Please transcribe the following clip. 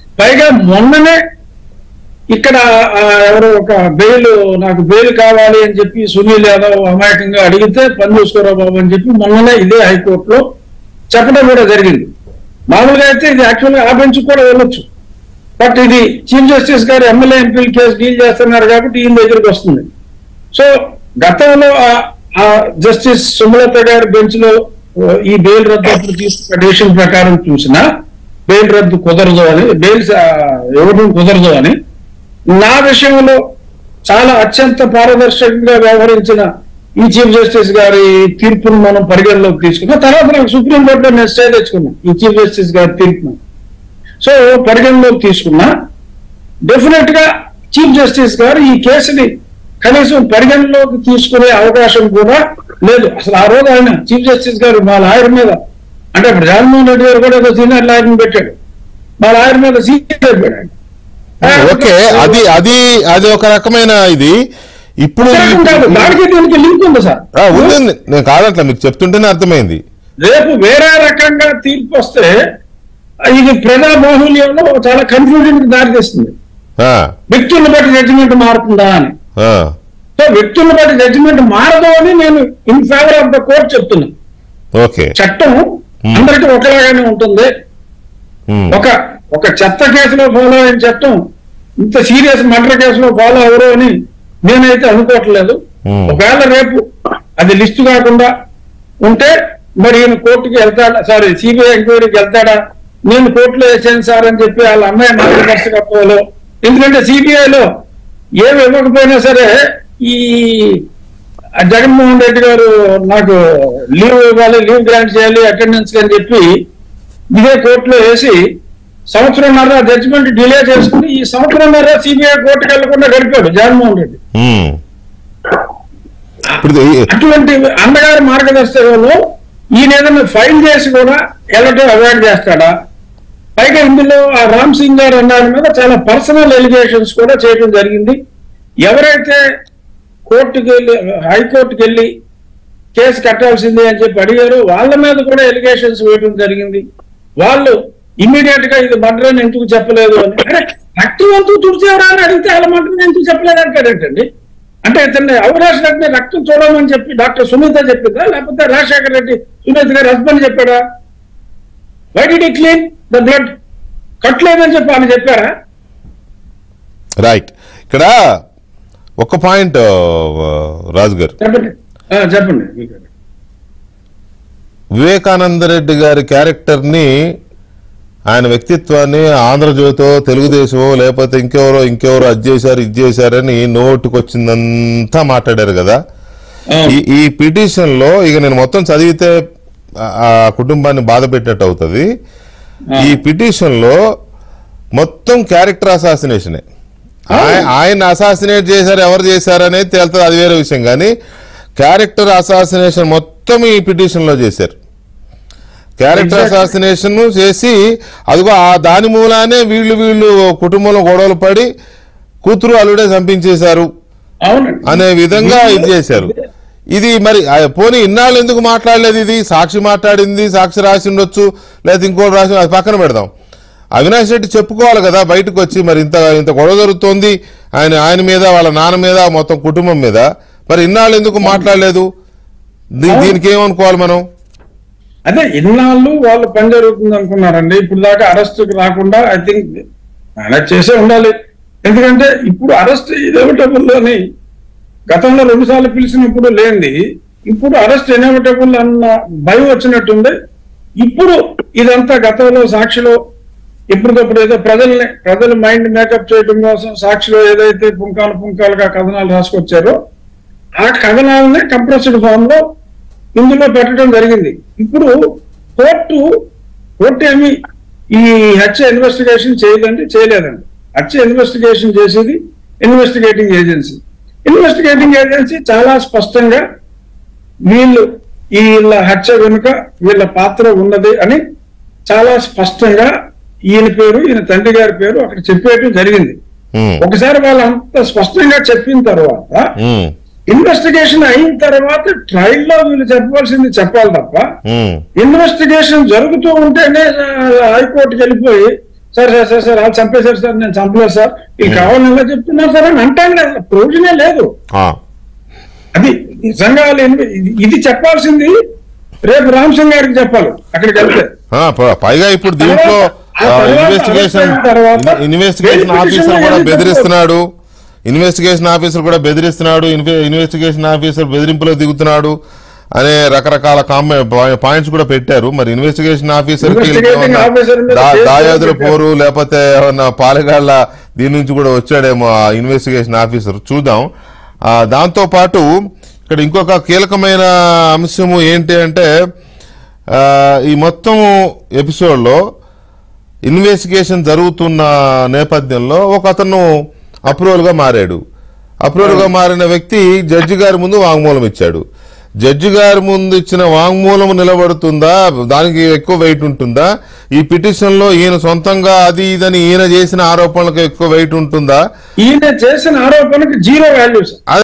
పైగా మొన్ననే ఇక్కడ ఆ, ఎవరో ఒక బెయిల్ నాకు బెయిల్ కావాలి అని చెప్పి సునీల్ యాదవ్ అమాయకంగా అడిగితే పని చూసుకోరా బాబు అని చెప్పి మొన్ననే ఇదే హైకోర్టులో చెప్పడం కూడా జరిగింది మామూలుగా అయితే ఇది యాక్చువల్గా ఆ బెంచ్ కూడా వెళ్ళొచ్చు బట్ ఇది చీఫ్ జస్టిస్ గారు ఎమ్మెల్యే ఎంపీల కేసు డీల్ చేస్తున్నారు కాబట్టి ఈయన దగ్గరికి వస్తుంది సో గతంలో ఆ- ఆ జస్టిస్ సుమలత గారి బెంచ్ లో ఆ, ఈ బెయిల్ రద్దు అప్పుడు తీసుకున్న డెసిషన్ ప్రకారం చూసినా బెయిల్ రద్దు కుదరదు అని బెయిల్ ఇవ్వడం కుదరదు అని నా విషయంలో చాలా అత్యంత పారదర్శకంగా వ్యవహరించిన ఈ చీఫ్ జస్టిస్ గారి తీర్పును మనం పరిగణలోకి తీసుకున్నాం తర్వాత నాకు సుప్రీంకోర్టులో నేను స్టే తెచ్చుకున్నాం ఈ చీఫ్ జస్టిస్ గారి తీర్పును సో పరిగణలోకి తీసుకున్నా డెఫినెట్ గా చీఫ్ జస్టిస్ గారు ఈ కేసుని కనీసం పరిగణలోకి తీసుకునే అవకాశం కూడా లేదు అసలు ఆ రోజు ఆయన చీఫ్ జస్టిస్ గారు మా లాయర్ మీద అంటే ఇప్పుడు జగన్మోహన్ రెడ్డి గారు కూడా ఏదో సీనియర్ లాయర్ని పెట్టాడు మా లాయర్ మీద సీనియర్ పెట్టాడు ఓకే అది అది అది ఒక రకమైన ఇది ఇప్పుడు రకం కాదు దానికి దీనికి లింక్ ఉంది సార్ ఆ, ఉంది ఉంది. నేను కాదట్లా మీకు చెప్తుంటేనే అర్థమైంది రేపు వేరే రకంగా తీర్పు వస్తే ఇది ప్రజా బాహుల్యంలో చాలా కన్ఫ్యూజన్ కి దారితీస్తుంది ఆ, వ్యక్తులను బట్టి జడ్జిమెంట్ మారుతుందా అని ఆ, సో వ్యక్తులను బట్టి జడ్జిమెంట్ మారదు అని నేను in favour of the court చెప్తున్నా ఓకే చట్టం అందరికీ ఒకలాగానే ఉంటుంది ఉమ్, ఒక ఒక చెత్త కేసులో ఫాలో అయిన చట్టం ఇంత సీరియస్ మర్డర్ కేసులో ఫాలో అవరు అని నేనైతే అనుకోవట్లేదు Hmm. ఒకవేళ రేపు అది లిస్టు కాకుండా ఉంటే మరి ఈయన కోర్టుకి వెళ్తాడా సారీ సిబిఐ ఎంక్వైరీకి వెళ్తాడా నేను కోర్టులో వేసాను సార్ అని చెప్పి వాళ్ళ అమ్మాయి మార్గదర్శకత్వంలో ఎందుకంటే సిబిఐలో ఏమి ఇవ్వకపోయినా సరే ఈ ఆ జగన్మోహన్ రెడ్డి గారు నాకు లీవ్ ఇవ్వాలి లీవ్ గ్రాంట్ చేయాలి అటెండెన్స్ అని చెప్పి ఇదే కోర్టులో వేసి సంవత్సరంన్నర జడ్జిమెంట్ డిలే చేసుకుని ఈ సంవత్సరంన్నర సిబిఐ కోర్టుకి వెళ్లకుండా గడిపాడు జగన్మోహన్ రెడ్డి ఉమ్. ఇప్పుడు ఇది- అటువంటి అన్నగారి మార్గదర్శకంలో ఈయన ఏదైనా ఫైల్ చేసి కూడా వెళ్ళటం అవాయిడ్ చేస్తాడా పైగా ఇందులో ఆ రామ్ సింగ్ గారు అన్నారు మీద చాలా పర్సనల్ ఎలిగేషన్స్ కూడా చేయడం జరిగింది ఎవరైతే కోర్టుకి వెళ్ళి హైకోర్టుకి వెళ్ళి కేసు కట్టాల్సిందే అని చెప్పి అడిగారు వాళ్ళ మీద కూడా ఎలిగేషన్స్ వేయడం జరిగింది వాళ్ళు ఇమ్మీడియట్ గా ఇది మర్డర్ అని ఎందుకు చెప్పలేదు అని అరే రక్తం ఎందుకు తుడిచేవరా అని అడిగితే వాళ్ళ మర్డర్ ఎందుకు చెప్పలేదు అంటాడేంటండి అంటే ఇతన్ని అవరాజ్ రెడ్డిని రక్తం చూడమని చెప్పి డాక్టర్ సునీత చెప్పిందా లేకపోతే రాజశేఖర్ రెడ్డి సునీత గారి హస్బెండ్ చెప్పాడా why did clean the blood కట్లేదని చెప్పి ఆయన చెప్పారా రైట్ ఇక్కడ ఒక పాయింట్ ఆ, రాజు గారు చెప్పండి ఆ, చెప్పండి మీకు. వివేకానంద రెడ్డి గారి క్యారెక్టర్ని ఆయన వ్యక్తిత్వాన్ని ఆంధ్రజ్యోతో తెలుగుదేశమో లేకపోతే ఇంకెవరో ఇంకెవరో అది చేశారు ఇది చేశారని నోటుకొచ్చిందంతా మాట్లాడారు కదా అవును. ఈ ఈ పిటిషన్ లో ఇక నేను మొత్తం చదివితే ఆ- ఆ కుటుంబాన్ని బాధ పెట్టినట్టు అవుతుంది ఈ పిటిషన్ లో మొత్తం క్యారెక్టర్ అసాసినేషనే ఆయ- ఆయన అసాసినేట్ చేశారు ఎవరు చేశారు అనేది తేలుతుంది అది వేరే విషయం కానీ క్యారెక్టర్ అసాసినేషన్ మొత్తం ఈ పిటిషన్ లో చేశారు క్యారెక్టర్ Exactly. అసాసినేషన్ చేసి అదిగో ఆ దాని మూలానే వీళ్ళు వీళ్ళు కుటుంబంలో గొడవలు పడి కూతురు అల్లుడే చంపించేశారు అవునండి అనే విధంగా ఇది చేశారు ఇది మరి ఆ, పోనీ ఇన్నాళ్ళు ఎందుకు మాట్లాడలేదు ఇది సాక్షి మాట్లాడింది సాక్షి రాసి ఉండొచ్చు లేదా ఇంకోటి రాసి అది పక్కన పెడదాం అవినాష్ రెడ్డి చెప్పుకోవాలి కదా బయటకు వచ్చి మరి ఇంత ఇంత గొడవ జరుగుతోంది ఆయన ఆయన మీద వాళ్ళ నాన్న మీద మొత్తం కుటుంబం మీద మరి ఇన్నాళ్ళు ఎందుకు మాట్లాడలేదు దీ- దీనికి ఏమనుకోవాలి మనం అదే ఇన్నాళ్ళు వాళ్ళు పని జరుగుతుంది అనుకున్నారండి ఇప్పుడు దాకా అరెస్ట్ రాకుండా ఐ థింక్ ఆయన చేసే ఉండాలి ఎందుకంటే ఇప్పుడు అరెస్ట్ ఇన్ఎవిటబుల్ అని గతంలో రెండు సార్లు పిలిచినప్పుడు లేనిది ఇప్పుడు అరెస్ట్ ఇన్ఎవిటబుల్ అన్న భయం వచ్చినట్టుంది ఇప్పుడు ఇదంతా గతంలో సాక్షిలో ఎప్పటికప్పుడు ఏదో ప్రజల్ని ప్రజల మైండ్ మేకప్ చేయడం కోసం సాక్షిలో ఏదైతే పుంకాలు పుంకాలుగా కథనాలు రాసుకొచ్చారో ఆ కథనాలని కంప్రెస్డ్ ఫామ్ లో ఇందులో పెట్టడం జరిగింది ఇప్పుడు కోర్టు కోర్టు ఏమి ఈ హత్య ఇన్వెస్టిగేషన్ చేయదండి చేయలేదండి హత్య ఇన్వెస్టిగేషన్ చేసేది ఇన్వెస్టిగేటింగ్ ఏజెన్సీ ఇన్వెస్టిగేటింగ్ ఏజెన్సీ చాలా స్పష్టంగా వీళ్ళు ఈ వీళ్ళ హత్య వెనుక వీళ్ళ పాత్ర ఉన్నది అని చాలా స్పష్టంగా ఈయన పేరు ఈయన తండ్రి గారి పేరు అక్కడ చెప్పేయడం జరిగింది ఉమ్, ఒకసారి వాళ్ళు అంత స్పష్టంగా చెప్పిన తర్వాత ఉమ్, ఇన్వెస్టిగేషన్ అయిన తర్వాత ట్రయల్ లో వీళ్ళు చెప్పవలసింది చెప్పాలి తప్ప ఉమ్, ఇన్వెస్టిగేషన్ జరుగుతూ ఉంటేనే ఆ, హైకోర్టుకి వెళ్ళిపోయి సార్ సార్ సార్ సార్ వాళ్ళు చంపేశారు సార్ నేను చంపలేదు సార్ ఇది కావాలని ఎలా చెప్తున్నారు సార్ అని అంటాను లేదు ప్రయోజనే లేదు ఆ, అది అది నిజంగా వాళ్ళు ఎన్ని- ఇది- ఇది చెప్పాల్సింది రేపు రామసింగ్ గారికి చెప్పాలి అక్కడికి వెళ్తే ఆ, ప- పైగా ఇప్పుడు దీంట్లో ఆ తర్వాత ఇన్వెస్టిగేషన్ అరెస్ట్ అయిన తర్వాత ఇన్వెస్టిగేషన్ వెరిఫికేషన్ ఆఫీసర్ కూడా ఎందుకు బెదిరిస్తున్నాడు ఇన్వెస్టిగేషన్ ఆఫీసర్ కూడా బెదిరిస్తున్నాడు ఇన్వె- ఇన్వెస్టిగేషన్ ఆఫీసర్ బెదిరింపులో దిగుతున్నాడు అనే రకరకాల కామె పాయింట్స్ కూడా పెట్టారు మరి ఇన్వెస్టిగేషన్ ఆఫీసర్ Investigating officer మీద కేసు దాయాదుల పెట్టారు. పోరు లేకపోతే ఏమన్నా పాలెగాళ్ళ దీని నుంచి కూడా వచ్చాడేమో ఆ ఇన్వెస్టిగేషన్ ఆఫీసర్ చూద్దాం ఆ, దాంతో పాటు ఇక్కడ ఇంకొక కీలకమైన అంశము ఏంటి అంటే ఆ, ఈ మొత్తం ఎపిసోడ్లో ఇన్వెస్టిగేషన్ జరుగుతున్న నేపథ్యంలో ఒక అతను అప్రూవల్గా మారాడు అప్రూవల్గా మారిన వ్యక్తి జడ్జి గారి ముందు వాంగ్మూలం ఇచ్చాడు జడ్జి గారి ముందు ఇచ్చిన వాంగ్మూలం నిలబడుతుందా దానికి ఎక్కువ వెయిట్ ఉంటుందా ఈ పిటిషన్ లో ఈయన సొంతంగా అది ఇదని ఈయన చేసిన ఆరోపణలకు ఎక్కువ వెయిట్ ఉంటుందా ఈయన చేసిన ఆరోపణకి జీరో వాల్యూస్